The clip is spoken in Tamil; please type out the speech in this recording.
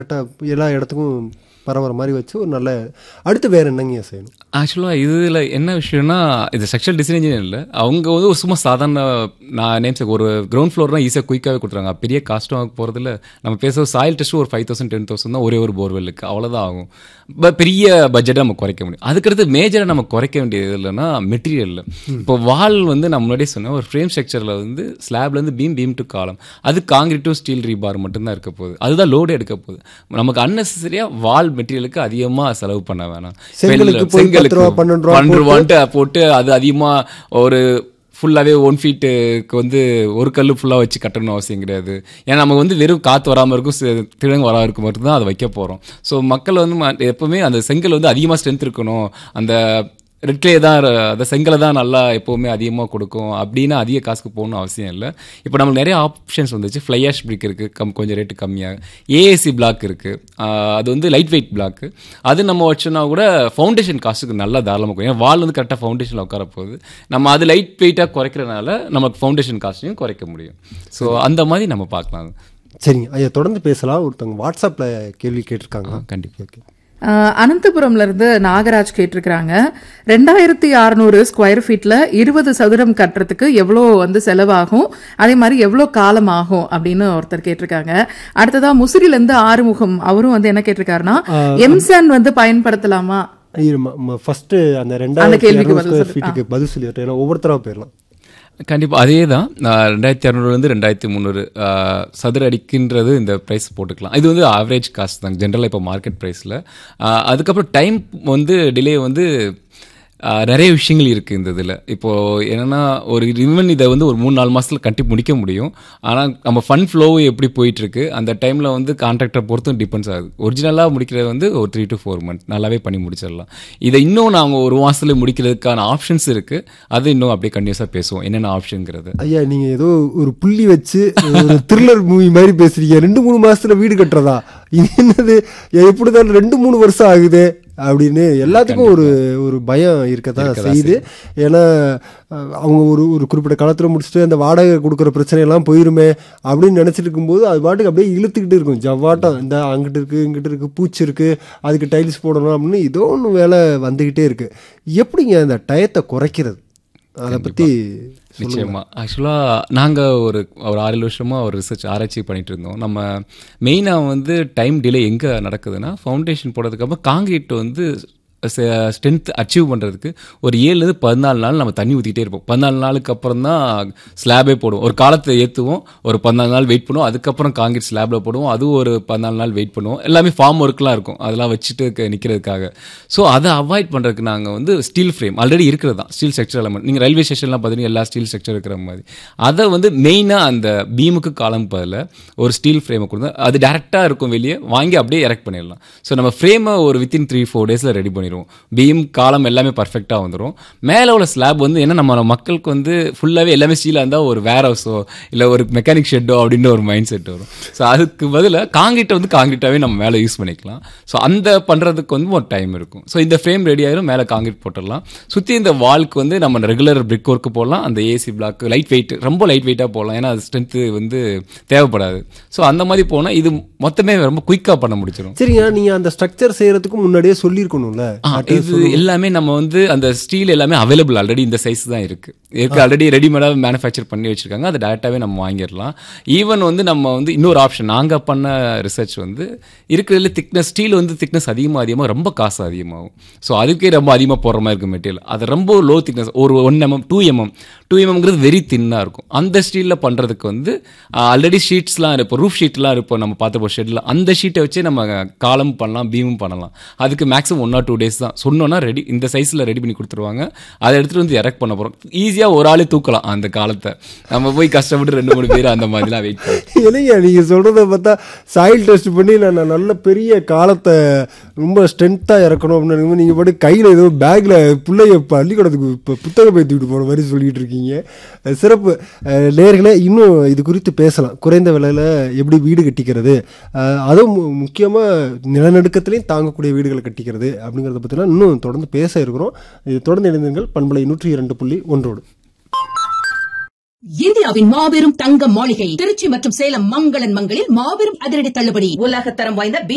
கரெக்டாக எல்லா இடத்துக்கும் பரவுற மாதிரி வச்சு ஒரு நல்ல அடுத்து வேற என்னங்க செய்யணும் ஆக்சுவலாக இதில் என்ன விஷயம்னா இது செக்ஷுவல் டிசைன் இன்ஜினியர் இல்லை அவங்க வந்து ஒரு சும்மா சாதாரண நான் நேம் ஒரு கிரவுண்ட் ஃப்ளோர்னா ஈஸியாக குயிக்காகவே கொடுத்துறாங்க பெரிய காஸ்ட்டும் போகிறதுல நம்ம பேசுகிற சாயில் டெஸ்ட் ஒரு ஃபைவ் தௌசண்ட் டென் தௌசண்ட் தான் ஒரே ஒரு போர்வெல்லுக்கு அவ்வளோதான் ஆகும் பட் பெரிய பட்ஜெட்டை நம்ம குறைக்க முடியும் அதுக்கடுத்து மேஜராக நம்ம குறைக்க வேண்டியது இல்லைன்னா மெட்டீரியலில் இப்போ வால் வந்து நான் முன்னாடியே சொன்னேன் ஒரு ஃப்ரேம் ஸ்ட்ரக்சரில் வந்து ஸ்லாப்லேருந்து பீம் பீம் டு காலம் அது காங்கிரீட்டும் ஸ்டீல் ரீபார் மட்டும்தான் இருக்க போகுது அதுதான் லோடு எடுக்க போகுது நமக்கு அன்னெசரியாக வால் மெட்டீரியலுக்கு அதிகமாக செலவு பண்ண வேணாம் செங்கலுக்கு போய் பத்து ரூபா, பன்னெண்டு ரூபா பன்னெண்டு ரூபான்ட்டு போட்டு அது அதிகமாக ஒரு ஃபுல்லாகவே ஒன் ஃபீட்டுக்கு வந்து ஒரு கல் ஃபுல்லாக வச்சு கட்டணும் அவசியம் கிடையாது ஏன்னா நமக்கு வந்து வெறும் காற்று வராமல் இருக்கும் சி- திழங்கு வராமல் இருக்கும் மட்டும்தான் அதை வைக்க போகிறோம் ஸோ மக்கள் வந்து ம- எப்பவுமே அந்த செங்கல் வந்து அதிகமாக ஸ்ட்ரென்த் இருக்கணும் அந்த ரெட்லே தான் அந்த செங்கலை தான் நல்லா எப்போவுமே அதிகமாக கொடுக்கும் அப்படின்னு அதிக காசுக்கு போகணும் அவசியம் இல்லை இப்போ நம்மளுக்கு நிறைய ஆப்ஷன்ஸ் வந்துச்சு ஃப்ளை ஆஷ் பிரிக் இருக்குது கம் கொஞ்சம் ரேட்டு கம்மியாக ஏஏசி பிளாக் இருக்குது அது வந்து லைட் வெயிட் பிளாக்கு அது நம்ம வச்சோன்னா கூட ஃபவுண்டேஷன் காசுக்கு நல்லா தாராளமாக இருக்கும் ஏன்னா வால் வந்து கரெக்டாக ஃபவுண்டேஷனில் உட்கார போகுது நம்ம அது லைட் வெயிட்டாக குறைக்கிறனால நமக்கு ஃபவுண்டேஷன் காஸ்ட்டையும் குறைக்க முடியும் ஸோ அந்த மாதிரி நம்ம பார்க்கலாம் சரிங்க ஐயா தொடர்ந்து பேசலாம் ஒருத்தவங்க வாட்ஸ்அப்பில் கேள்வி கேட்டிருக்காங்க கண்டிப்பாக ஓகே ஆஹ் அனந்தபுரம்ல இருந்து நாகராஜ் கேட்டிருக்கிறாங்க ரெண்டாயிரத்தி அறுநூறு ஸ்கொயர் ஃபீட்ல இருபது சதுரம் கட்டுறதுக்கு எவ்வளோ வந்து செலவாகும் அதே மாதிரி எவ்வளோ காலம் ஆகும் அப்படின்னு ஒருத்தர் கேட்டிருக்காங்க அடுத்ததா முசிறில இருந்து ஆறுமுகம் அவரும் வந்து என்ன கேட்டிருக்காருன்னா எம்சான் வந்து பயன்படுத்தலாமா ஃபர்ஸ்ட் அந்த அந்த ரெண்டாயிரத்தி கேள்விக்கு இரநூறு பதில் ஸ்கொயர் சொல்லு. ஃபீட்டுக்கு பதில் சொல்லிடுறேன் ஏன்னா ஒவ்வொருத்தராக போயிடலாம் கண்டிப்பாக அதே தான் ரெண்டாயிரத்தி இரநூறுலேருந்து ரெண்டாயிரத்தி முந்நூறு சதுர அடிக்குன்றது இந்த ப்ரைஸ் போட்டுக்கலாம் இது வந்து ஆவரேஜ் காஸ்ட் தான் ஜென்ரலாக இப்போ மார்க்கெட் ப்ரைஸில் அதுக்கப்புறம் டைம் வந்து டிலே வந்து ஆஹ், நிறைய விஷயங்கள் இருக்குது இந்த இதில் இப்போது என்னென்னா ஒரு ஈவன் இதை வந்து ஒரு மூணு நாலு மாதத்தில் கட்டி முடிக்க முடியும் ஆனால் நம்ம ஃபண்ட் ஃப்ளோவும் எப்படி போயிட்டுருக்கு அந்த டைமில் வந்து கான்ட்ராக்டரை பொறுத்தும் டிபெண்ட்ஸ் ஆகுது ஒரிஜினலாக முடிக்கிறது வந்து ஒரு த்ரீ டு ஃபோர் மந்த் நல்லாவே பண்ணி முடிச்சிடலாம் இதை இன்னும் நாங்கள் ஒரு மாதத்துல முடிக்கிறதுக்கான ஆப்ஷன்ஸ் இருக்குது அது இன்னும் அப்படியே கண்டினியூஸாக பேசுவோம் என்னென்ன ஆப்ஷனுங்கிறது ஐயா நீங்க ஏதோ ஒரு புள்ளி வச்சு ஒரு த்ரில்லர் மூவி மாதிரி பேசுறீங்க ரெண்டு மூணு மாசத்துல வீடு கட்டுறதா இது என்னது எப்படிதான் ரெண்டு மூணு வருஷம் ஆகுது அப்படின்னு எல்லாத்துக்கும் ஒரு ஒரு பயம் இருக்கத்தான் செய்யுது ஏன்னா அஹ், அவங்க ஒரு ஒரு குறிப்பிட்ட காலத்துல முடிச்சுட்டு அந்த வாடகை கொடுக்குற பிரச்சனை எல்லாம் போயிருமே அப்படின்னு நினைச்சிட்டு இருக்கும்போது அது பாட்டுக்கு அப்படியே இழுத்துக்கிட்டு இருக்கும் ஜவ்வாட்டம் இந்த அங்கிட்டு இருக்கு இங்கிட்டு இருக்கு பூச்சி இருக்கு அதுக்கு டைல்ஸ் போடணும் அப்படின்னு ஏதோ ஒன்று வேலை வந்துக்கிட்டே இருக்கு எப்படிங்க அந்த டயத்தை குறைக்கிறது அதை பத்தி நிச்சயமா ஆக்சுவலாக நாங்கள் ஒரு ஒரு ஆறு ஏழு வருஷமாக ஒரு ரிசர்ச் ஆராய்ச்சி பண்ணிட்டு இருந்தோம் நம்ம மெயினாக வந்து டைம் டிலே எங்கே நடக்குதுன்னா ஃபவுண்டேஷன் போடுறதுக்கப்புறம் காங்கிரீட் வந்து ஸ்ட்ரென்த் அச்சீவ் பண்ணுறதுக்கு ஒரு ஏழுலேருந்து பதினாலு நாள் நம்ம தண்ணி ஊற்றிக்கிட்டே இருப்போம் பதினாலு நாளுக்கு அப்புறம் தான் ஸ்லாபே போடுவோம் ஒரு காலத்தை ஏற்றுவோம் ஒரு பதினாலு நாள் வெயிட் பண்ணுவோம் அதுக்கப்புறம் காங்கிரீட் ஸ்லாபில் போடுவோம் அதுவும் ஒரு பதினாலு நாள் வெயிட் பண்ணுவோம் எல்லாமே ஃபார்ம் ஒர்க்லாம் இருக்கும் அதெல்லாம் வச்சுட்டு நிற்கிறதுக்காக ஸோ அதை அவாய்ட் பண்ணுறதுக்கு நாங்கள் வந்து ஸ்டீல் ஃப்ரேம் ஆல்ரெடி இருக்கிறது தான் ஸ்டீல் ஸ்ட்ரக்சர் எலமெண்ட் நீங்கள் ரயில்வே ஸ்டேஷன்லாம் பார்த்தீங்கன்னா எல்லா ஸ்டீல் ஸ்ட்ரக்சர் இருக்கிற மாதிரி அதை வந்து மெயினாக அந்த பீமுக்கு காலம் பதில் ஒரு ஸ்டீல் ஃப்ரேமை கொடுத்து அது டேரெக்டாக இருக்கும் வெளியே வாங்கி அப்படியே எரெக்ட் பண்ணிடலாம் ஸோ நம்ம ஃப்ரேமை ஒரு வித்தின் த்ரீ ஃபோர் டேஸில் ரெடி பண்ணிடுவோம் பீம் காலம் எல்லாமே பர்ஃபெக்டாக வந்துடும் மேலே உள்ள ஸ்லாப் வந்து என்ன நம்ம மக்களுக்கு வந்து ஃபுல்லாகவே எல்லாமே ஸ்டீலாக இருந்தால் ஒரு வேர் ஹவுஸோ இல்லை ஒரு மெக்கானிக் ஷெட்டோ அப்படின்னு ஒரு மைண்ட் செட் வரும் ஸோ அதுக்கு பதிலாக காங்கிரீட்டை வந்து காங்கிரீட்டாகவே நம்ம மேலே யூஸ் பண்ணிக்கலாம் ஸோ அந்த பண்ணுறதுக்கு வந்து ஒரு டைம் இருக்கும் ஸோ இந்த ஃப்ரேம் ரெடி ஆயிரும் மேலே காங்கிரீட் போட்டுடலாம் சுற்றி இந்த வால்க்கு வந்து நம்ம ரெகுலர் பிரிக் ஒர்க்கு போடலாம் அந்த ஏசி பிளாக் லைட் வெயிட் ரொம்ப லைட் வெயிட்டாக போடலாம் ஏன்னா அது ஸ்ட்ரென்த்து வந்து தேவைப்படாது ஸோ அந்த மாதிரி போனால் இது மொத்தமே ரொம்ப குயிக்காக பண்ண முடிச்சிடும் சரிங்க நீங்க அந்த ஸ்ட்ரக்சர் செய்யறதுக்கு முன்னாடியே சொல்லியிருக்கணும்ல ஆ, இது எல்லாமே நம்ம வந்து அந்த ஸ்டீல் எல்லாமே அவைலபிள் ஆல்ரெடி இந்த சைஸ் தான் இருக்கு இருக்கு ஆல்ரெடி ரெடிமேடாக மேனுஃபேக்சர் பண்ணி வச்சிருக்காங்க அதை டேரெக்டாகவே நம்ம வாங்கிடலாம் ஈவன் வந்து நம்ம வந்து இன்னொரு ஆப்ஷன் நாங்கள் பண்ண ரிசர்ச் வந்து இருக்கிறதுல திக்னஸ் ஸ்டீல் வந்து திக்னஸ் அதிகமாக அதிகமாக ரொம்ப காசு அதிகமாகும் ஸோ அதுக்கே ரொம்ப அதிகமாக போடுற மாதிரி இருக்கும் மெட்டீரியல் அது ரொம்ப லோ திக்னஸ் ஒரு one mm two mm two எம்எம்ங்கிறது வெரி தின்னாக இருக்கும் அந்த ஸ்டீலில் பண்ணுறதுக்கு வந்து ஆல்ரெடி ஷீட்ஸ்லாம் இப்போ ரூஃப் ஷீட்லாம் இருக்கும் நம்ம பார்த்துப்போம் ஷெட்டில் அந்த ஷீட்டை வச்சு நம்ம காலம் பண்ணலாம் பீமும் பண்ணலாம் அதுக்கு maximum one or two days தான் சொன்னோன்னா ரெடி இந்த சைஸில் ரெடி பண்ணி கொடுத்துருவாங்க அதை எடுத்துகிட்டு வந்து இறக் பண்ண போகிறோம் ஈஸியாக ஒரு ஆளே தூக்கலாம் அந்த காலத்தை நம்ம போய் கஷ்டப்பட்டு ரெண்டு மூணு பேர் அந்த மாதிரிலாம் வெயிட் பண்ணி இல்லைங்க நீங்க சொல்றத பார்த்தா சாயில் டெஸ்ட் பண்ணி நான் நான் நல்ல பெரிய காலத்தை ரொம்ப ஸ்ட்ரென்த்தா இறக்கணும் அப்படின்னு நினைக்கும்போது நீங்க பாட்டு கையில ஏதோ பேக்ல பிள்ளைய பள்ளிக்கூடத்துக்கு இப்போ புத்தகம் பேத்திக்கிட்டு போற மாதிரி சொல்லிட்டு இருக்கீங்க அஹ் சிறப்பு அஹ் நேர்களே இன்னும் இது குறித்து பேசலாம் குறைந்த விலையில எப்படி வீடு கட்டிக்கிறது அஹ் அதுவும் மு- முக்கியமா நிலநடுக்கத்திலையும் தாங்கக்கூடிய வீடுகளை கட்டிக்கிறது அப்படிங்கிறத பற்றிலாம் இன்னும் தொடர்ந்து பேச இருக்கிறோம் இது தொடர்ந்து இணைந்தீர்கள் பண்பலை நூற்றி இரண்டு புள்ளி ஒன்றோடு இந்தியாவின் மாபெரும் தங்க மாளிகை திருச்சி மற்றும் சேலம் மங்களன் மங்களில் மாபெரும் அதிரடி தள்ளுபடி உலக தரம் வாய்ந்த பி